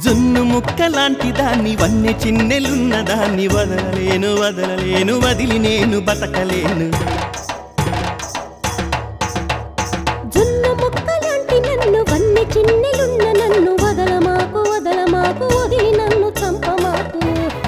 జున్ను ముక్క లాంటి దాన్ని వన్నె చిన్నెలున్న దాన్ని వదలలేను వదలలేను వదిలి నేను బతకలేను జున్న మొక్కలాంటి నన్ను వన్నె చిన్నెలున్న నన్ను వదలమాకు వదలమాకు వదిలి నన్ను చంపమాకు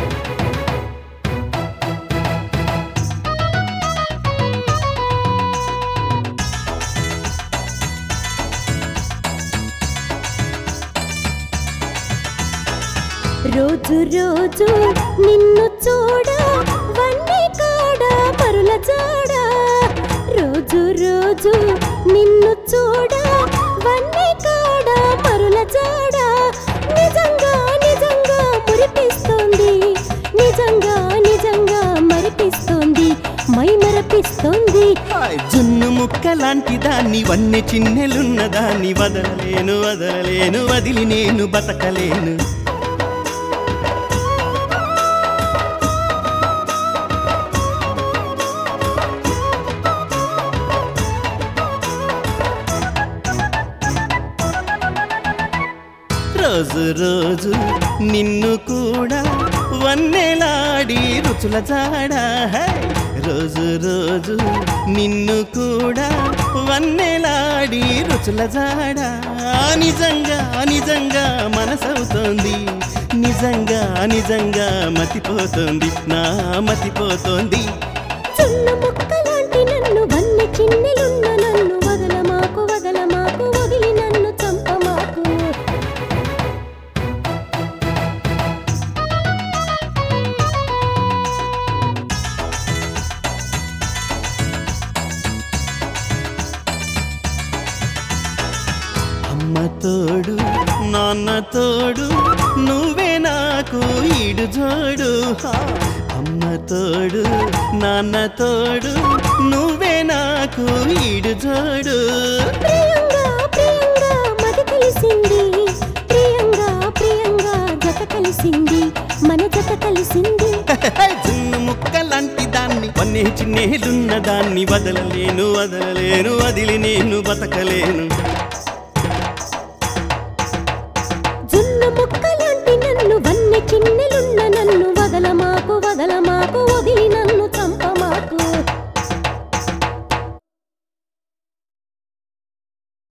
రోజు రోజు నిన్ను చూడ వన్నె కాడ పరుల జాడ రోజు రోజు నిన్ను చూడ వన్నె కాడ పరుల జాడ నిజంగా నిజంగా మురిపిస్తోంది నిజంగా నిజంగా మరిపిస్తోంది మై మరపిస్తోంది హాయ్ జున్ను ముక్క లాంటి దాన్ని వన్నె చిన్నెలున్న దాన్ని వదలలేను వదలలేను వదిలి నేను బతకలేను రోజు రోజు నిన్ను కూడా వన్నెలాడి రుచుల జాడ హై! రోజు రోజు నిన్ను కూడా వన్నెలాడి రుచుల జాడ నిజంగా నిజంగా మనసవుతోంది నిజంగా నిజంగా మతిపోతోంది నా మతిపోతోంది చున్న మొక్కలాంటి నన్ను వన్నె చిన్నెలున్న నన్ను వదలమాకు వదలమాకు వదిలి నన్ను చంపమాకు అమ్మ తోడు నాన్న తోడు నువ్వే నాకు ఈడు జోడు హా. అమ్మ తోడు నాన్న తోడు నువ్వే నాకు ఈడు జోడు ప్రియంగా ప్రియంగా మది కలిసింది ప్రియంగా ప్రియంగా జత కలిసింది మన జత కలిసింది జున్ను ముక్క లాంటి దాన్ని వన్నే చిన్నేలున్న దాన్ని వదలలేను వదలలేను వదిలి నేను బతకలేను